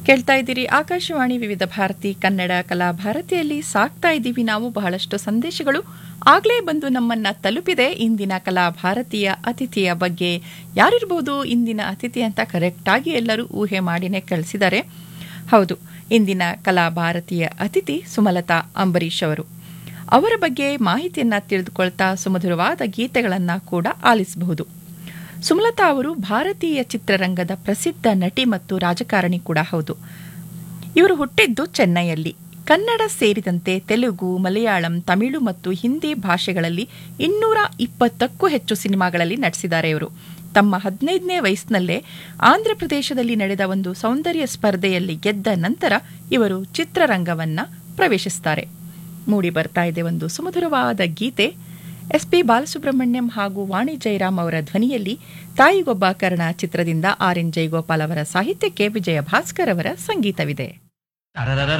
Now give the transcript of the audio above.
ಕೇಳ್ತಾ ಇದ್ದೀರಿ ಆಕಾಶವಾಣಿ ವಿವಿಧ ಭಾರತಿ ಕನ್ನಡ ಕಲಾ ಭಾರತಿಯಲ್ಲಿ ಸಾಕ್ತಾ ಇದ್ದೀವಿ ನಾವು ಬಹಳಷ್ಟು ಸಂದೇಶಗಳು ಆಗ್ಲೇ ಬಂದು ನಮ್ಮನ್ನ ತಲುಪಿದೆ ಇಂದಿನ ಕಲಾ ಭಾರತೀಯ ಅತಿಥಿಯ ಬಗ್ಗೆ ಯಾರಿರ್ಬೋದು ಇಂದಿನ ಅತಿಥಿ ಅಂತ ಕರೆಕ್ಟಾಗಿ ಎಲ್ಲರೂ ಊಹೆ ಮಾಡಿನೇ ಕಳಿಸಿದ್ದಾರೆ ಹೌದು ಇಂದಿನ ಕಲಾ ಭಾರತೀಯ ಅತಿಥಿ ಸುಮಲತಾ ಅಂಬರೀಶ್ ಅವರು ಅವರ ಬಗ್ಗೆ ಮಾಹಿತಿಯನ್ನ ತಿಳಿದುಕೊಳ್ತಾ ಸುಮಧುರವಾದ ಗೀತೆಗಳನ್ನ ಕೂಡ ಆಲಿಸಬಹುದು ಸುಮಲತಾ ಅವರು ಭಾರತೀಯ ಚಿತ್ರರಂಗದ ಪ್ರಸಿದ್ಧ ನಟಿ ಮತ್ತು ರಾಜಕಾರಣಿ ಕೂಡ ಹೌದು ಇವರು ಹುಟ್ಟಿದ್ದು ಚೆನ್ನೈಯಲ್ಲಿ ಕನ್ನಡ ಸೇರಿದಂತೆ ತೆಲುಗು ಮಲಯಾಳಂ ತಮಿಳು ಮತ್ತು ಹಿಂದಿ ಭಾಷೆಗಳಲ್ಲಿ ಇನ್ನೂರ ಇಪ್ಪತ್ತಕ್ಕೂ ಹೆಚ್ಚು ಸಿನಿಮಾಗಳಲ್ಲಿ ನಟಿಸಿದ್ದಾರೆ ಇವರು ತಮ್ಮ ಹದಿನೈದನೇ ವಯಸ್ಸಿನಲ್ಲೇ ಆಂಧ್ರಪ್ರದೇಶದಲ್ಲಿ ನಡೆದ ಒಂದು ಸೌಂದರ್ಯ ಸ್ಪರ್ಧೆಯಲ್ಲಿ ಗೆದ್ದ ನಂತರ ಇವರು ಚಿತ್ರರಂಗವನ್ನ ಪ್ರವೇಶಿಸುತ್ತಾರೆ ಮೂಡಿ ಬರ್ತಾ ಇದೆ ಒಂದು ಸುಮಧುರವಾದ ಗೀತೆ ಎಸ್ ಪಿ ಬಾಲಸುಬ್ರಹ್ಮಣ್ಯಂ ಹಾಗೂ ವಾಣಿ ಜಯರಾಮ್ ಅವರ ಧ್ವನಿಯಲ್ಲಿ ತಾಯಿಗೊಬ್ಬ ಕರ್ಣ ಚಿತ್ರದಿಂದ ಆರ್ ಎನ್ ಜಯಗೋಪಾಲ್ ಅವರ ಸಾಹಿತ್ಯಕ್ಕೆ ವಿಜಯ ಭಾಸ್ಕರ್ ಅವರ ಸಂಗೀತವಿದೆ